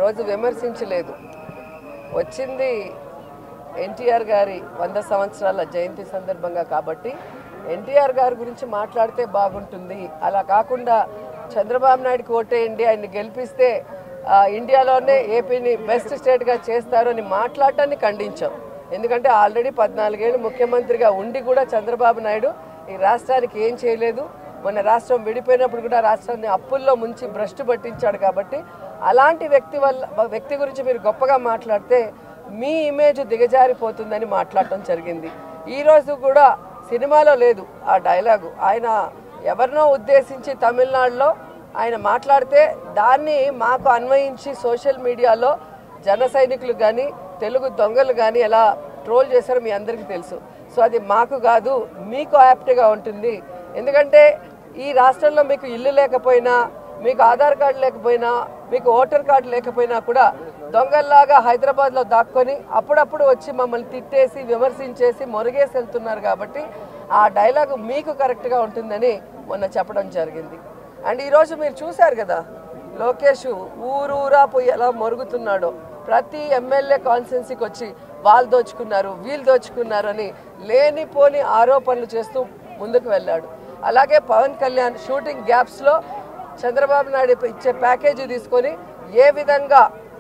రోజు విమర్శించలేదు వచ్చింది ఎన్టీఆర్ గారి వంద సంవత్సరాల జయంతి సందర్భంగా కాబట్టి ఎన్టీఆర్ గారి గురించి మాట్లాడితే బాగుంటుంది అలా కాకుండా చంద్రబాబు నాయుడుకి ఓటేయండి ఆయన్ని గెలిపిస్తే ఆ, ఇండియాలోనే ఏపీని బెస్ట్ స్టేట్గా చేస్తారు అని మాట్లాడటాన్ని ఖండించాం ఎందుకంటే ఆల్రెడీ పద్నాలుగేళ్ళు ముఖ్యమంత్రిగా ఉండి కూడా చంద్రబాబు నాయుడు ఈ రాష్ట్రానికి ఏం చేయలేదు మొన్న రాష్ట్రం విడిపోయినప్పుడు కూడా రాష్ట్రాన్ని అప్పుల్లో ముంచి భ్రష్టు పట్టించాడు కాబట్టి అలాంటి వ్యక్తి వల్ల వ్యక్తి గురించి మీరు గొప్పగా మాట్లాడితే మీ ఇమేజ్ దిగజారిపోతుందని మాట్లాడటం జరిగింది ఈ రోజు కూడా సినిమాలో లేదు ఆ డైలాగు ఆయన ఎవరినో ఉద్దేశించి తమిళనాడులో ఆయన మాట్లాడితే దాన్ని మాకు అన్వయించి సోషల్ మీడియాలో జన సైనికులు కానీ తెలుగు దొంగలు కానీ ఎలా ట్రోల్ చేశారో మీ అందరికీ తెలుసు సో అది మాకు కాదు మీకు యాప్ట్గా ఉంటుంది ఎందుకంటే ఈ రాష్ట్రంలో మీకు ఇల్లు లేకపోయినా మీకు ఆధార్ కార్డు లేకపోయినా మీకు ఓటర్ కార్డు లేకపోయినా కూడా దొంగల్లాగా హైదరాబాద్లో దాక్కొని అప్పుడప్పుడు వచ్చి మమ్మల్ని తిట్టేసి విమర్శించేసి మొరగేసి వెళ్తున్నారు కాబట్టి ఆ డైలాగ్ మీకు కరెక్ట్గా ఉంటుందని మొన్న చెప్పడం జరిగింది అండ్ ఈరోజు మీరు చూశారు కదా లోకేష్ ఊరూరా పోయి ఎలా మొరుగుతున్నాడో ప్రతి ఎమ్మెల్యే కాన్స్టెన్సీకి వచ్చి వాళ్ళు దోచుకున్నారు వీళ్ళు దోచుకున్నారు అని లేనిపోని ఆరోపణలు చేస్తూ ముందుకు వెళ్ళాడు అలాగే పవన్ కళ్యాణ్ షూటింగ్ గ్యాప్స్లో చంద్రబాబు నాయుడు ఇచ్చే ప్యాకేజీ తీసుకొని ఏ విధంగా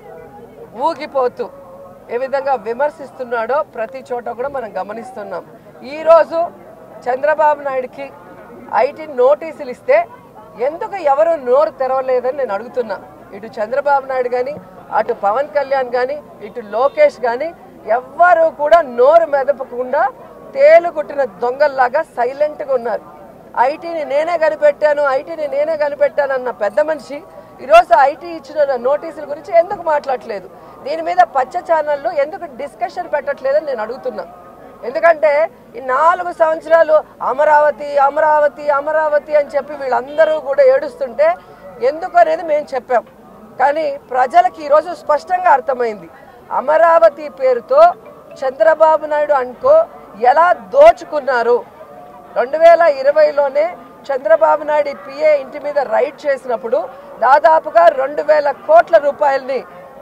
ఊగిపోతూ ఏ విధంగా విమర్శిస్తున్నాడో ప్రతి చోట కూడా మనం గమనిస్తున్నాం ఈరోజు చంద్రబాబు నాయుడుకి ఐటీ నోటీసులు ఇస్తే ఎందుకు ఎవరు నోరు తెరవలేదని నేను అడుగుతున్నా ఇటు చంద్రబాబు నాయుడు కానీ అటు పవన్ కళ్యాణ్ కానీ ఇటు లోకేష్ కానీ ఎవ్వరూ కూడా నోరు మెదపకుండా తేలుకుట్టిన దొంగల్లాగా సైలెంట్గా ఉన్నారు ఐటీని నేనే కనిపెట్టాను ఐటీని నేనే కనిపెట్టాను అన్న పెద్ద మనిషి ఈరోజు ఐటీ ఇచ్చిన నోటీసుల గురించి ఎందుకు మాట్లాడట్లేదు దీని మీద పచ్చ ఛానళ్ళు ఎందుకు డిస్కషన్ పెట్టట్లేదని నేను అడుగుతున్నా ఎందుకంటే ఈ నాలుగు సంవత్సరాలు అమరావతి అమరావతి అమరావతి అని చెప్పి వీళ్ళందరూ కూడా ఏడుస్తుంటే ఎందుకు అనేది మేము చెప్పాం కానీ ప్రజలకి ఈరోజు స్పష్టంగా అర్థమైంది అమరావతి పేరుతో చంద్రబాబు నాయుడు అనుకో ఎలా దోచుకున్నారు రెండు వేల ఇరవైలోనే చంద్రబాబు నాయుడు పిఏ ఇంటి మీద రైడ్ చేసినప్పుడు దాదాపుగా రెండు వేల కోట్ల రూపాయలని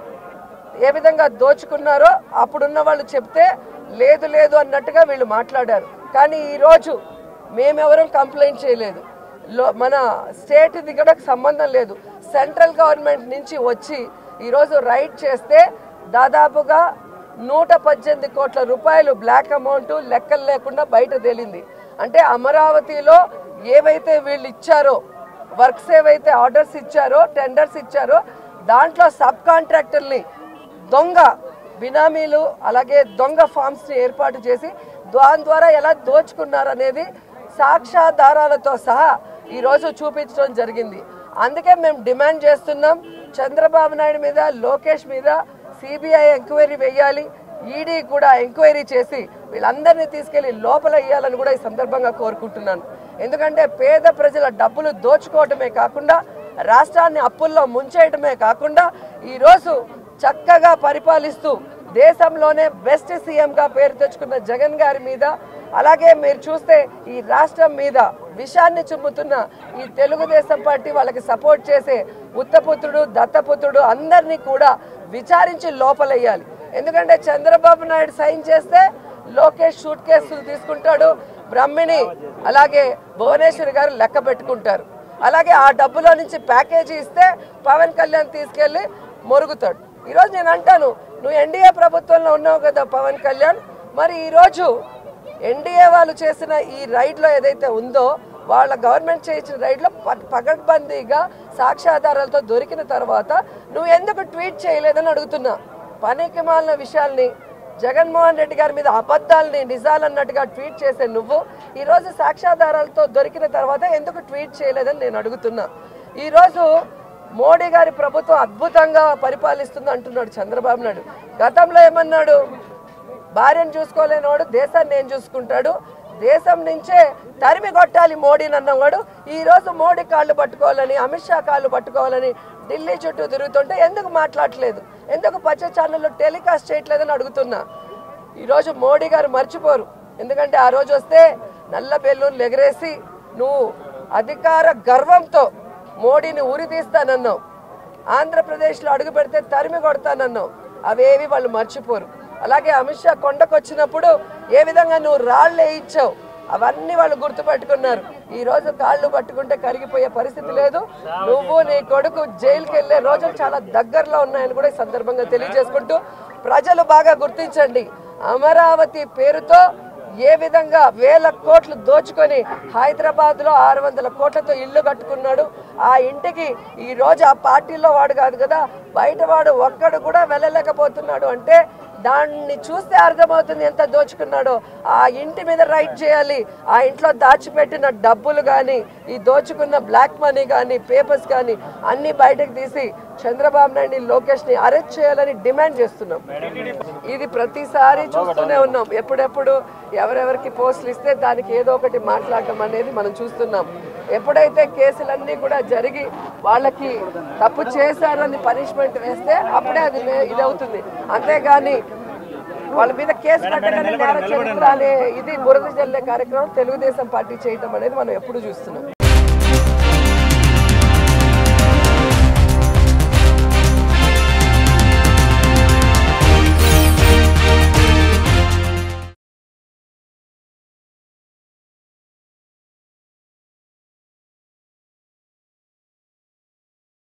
ఏ విధంగా దోచుకున్నారో అప్పుడున్న వాళ్ళు చెప్తే లేదు లేదు అన్నట్టుగా వీళ్ళు మాట్లాడారు కానీ ఈరోజు మేమెవరం కంప్లైంట్ చేయలేదు లో మన స్టేట్ కూడా సంబంధం లేదు సెంట్రల్ గవర్నమెంట్ నుంచి వచ్చి ఈరోజు రైడ్ చేస్తే దాదాపుగా నూట పద్దెనిమిది కోట్ల రూపాయలు బ్లాక్ అమౌంట్ లెక్కలు లేకుండా బయట తేలింది అంటే అమరావతిలో ఏవైతే వీళ్ళు ఇచ్చారో వర్క్స్ ఏవైతే ఆర్డర్స్ ఇచ్చారో టెండర్స్ ఇచ్చారో దాంట్లో సబ్ కాంట్రాక్టర్ని దొంగ బినామీలు అలాగే దొంగ ఫామ్స్ని ఏర్పాటు చేసి దాని ద్వారా ఎలా దోచుకున్నారనేది సాక్ష్యాధారాలతో సహా ఈరోజు చూపించడం జరిగింది అందుకే మేము డిమాండ్ చేస్తున్నాం చంద్రబాబు నాయుడు మీద లోకేష్ మీద సిబిఐ ఎంక్వైరీ వేయాలి ఈడీ కూడా ఎంక్వైరీ చేసి వీళ్ళందరినీ తీసుకెళ్లి లోపల వేయాలని కూడా ఈ సందర్భంగా కోరుకుంటున్నాను ఎందుకంటే పేద ప్రజల డబ్బులు దోచుకోవటమే కాకుండా రాష్ట్రాన్ని అప్పుల్లో ముంచేయటమే కాకుండా ఈరోజు చక్కగా పరిపాలిస్తూ దేశంలోనే బెస్ట్ సీఎంగా పేరు తెచ్చుకున్న జగన్ గారి మీద అలాగే మీరు చూస్తే ఈ రాష్ట్రం మీద విషాన్ని చుమ్ముతున్న ఈ తెలుగుదేశం పార్టీ వాళ్ళకి సపోర్ట్ చేసే ఉత్తపుత్రుడు దత్తపుత్రుడు అందరినీ కూడా విచారించి లోపలయ్యాలి ఎందుకంటే చంద్రబాబు నాయుడు సైన్ చేస్తే లోకేష్ షూట్ కేసులు తీసుకుంటాడు బ్రహ్మిణి అలాగే భువనేశ్వరి గారు లెక్క పెట్టుకుంటారు అలాగే ఆ డబ్బులో నుంచి ప్యాకేజీ ఇస్తే పవన్ కళ్యాణ్ తీసుకెళ్లి మొరుగుతాడు ఈరోజు నేను అంటాను నువ్వు ఎన్డీఏ ప్రభుత్వంలో ఉన్నావు కదా పవన్ కళ్యాణ్ మరి ఈరోజు ఎన్డీఏ వాళ్ళు చేసిన ఈ రైడ్లో ఏదైతే ఉందో వాళ్ళ గవర్నమెంట్ చేయించిన రైడ్లో ప- పకడ్బందీగా సాక్ష్యాధారాలతో దొరికిన తర్వాత నువ్వు ఎందుకు ట్వీట్ చేయలేదని అడుగుతున్నా పనికి మాలిన విషయాల్ని జగన్మోహన్ రెడ్డి గారి మీద అబద్ధాలని నిజాలన్నట్టుగా ట్వీట్ చేసే నువ్వు ఈరోజు సాక్ష్యాధారాలతో దొరికిన తర్వాత ఎందుకు ట్వీట్ చేయలేదని నేను అడుగుతున్నా ఈరోజు మోడీ గారి ప్రభుత్వం అద్భుతంగా పరిపాలిస్తుంది అంటున్నాడు చంద్రబాబు నాయుడు గతంలో ఏమన్నాడు భార్యను చూసుకోలేనివాడు దేశాన్ని ఏం చూసుకుంటాడు దేశం నుంచే తరిమి కొట్టాలి మోడీని అన్నవాడు ఈ రోజు మోడీ కాళ్ళు పట్టుకోవాలని అమిత్ షా కాళ్ళు పట్టుకోవాలని ఢిల్లీ చుట్టూ తిరుగుతుంటే ఎందుకు మాట్లాడట్లేదు ఎందుకు పచ్చ ఛానల్లో టెలికాస్ట్ చేయట్లేదని అడుగుతున్నా ఈరోజు మోడీ గారు మర్చిపోరు ఎందుకంటే ఆ రోజు వస్తే నల్ల బెల్లూన్లు ఎగరేసి నువ్వు అధికార గర్వంతో మోడీని ఉరి తీస్తానన్నావు ఆంధ్రప్రదేశ్లో అడుగు పెడితే తరిమి కొడతానన్నావు అవేవి వాళ్ళు మర్చిపోరు అలాగే అమిత్ షా కొండకు వచ్చినప్పుడు ఏ విధంగా నువ్వు రాళ్ళు వేయించావు అవన్నీ వాళ్ళు గుర్తుపెట్టుకున్నారు ఈ రోజు కాళ్ళు పట్టుకుంటే కరిగిపోయే పరిస్థితి లేదు నువ్వు నీ కొడుకు జైలుకి వెళ్లే రోజులు చాలా దగ్గరలో ఉన్నాయని కూడా ఈ సందర్భంగా తెలియజేసుకుంటూ ప్రజలు బాగా గుర్తించండి అమరావతి పేరుతో ఏ విధంగా వేల కోట్లు దోచుకొని హైదరాబాద్ లో ఆరు వందల కోట్లతో ఇల్లు కట్టుకున్నాడు ఆ ఇంటికి ఈ రోజు ఆ పార్టీలో వాడు కాదు కదా బయట వాడు ఒక్కడు కూడా వెళ్ళలేకపోతున్నాడు అంటే దాన్ని చూస్తే అర్థమవుతుంది ఎంత దోచుకున్నాడో ఆ ఇంటి మీద రైట్ చేయాలి ఆ ఇంట్లో దాచిపెట్టిన డబ్బులు కానీ ఈ దోచుకున్న బ్లాక్ మనీ కానీ పేపర్స్ కానీ అన్ని బయటకు తీసి చంద్రబాబు నాయుడు లోకేష్ ని అరెస్ట్ చేయాలని డిమాండ్ చేస్తున్నాం ఇది ప్రతిసారి చూస్తూనే ఉన్నాం ఎప్పుడెప్పుడు ఎవరెవరికి పోస్టులు ఇస్తే దానికి ఏదో ఒకటి మాట్లాడటం అనేది మనం చూస్తున్నాం ఎప్పుడైతే కేసులన్నీ కూడా జరిగి వాళ్ళకి తప్పు చేశారని పనిష్మెంట్ వేస్తే అప్పుడే అది నే- ఇది అవుతుంది అంతేగాని వాళ్ళ మీద కేసు కట్టగానే నేర చరిత్ర అనే ఇది బురద జల్లే కార్యక్రమం తెలుగుదేశం పార్టీ చేయటం అనేది మనం ఎప్పుడు చూస్తున్నాం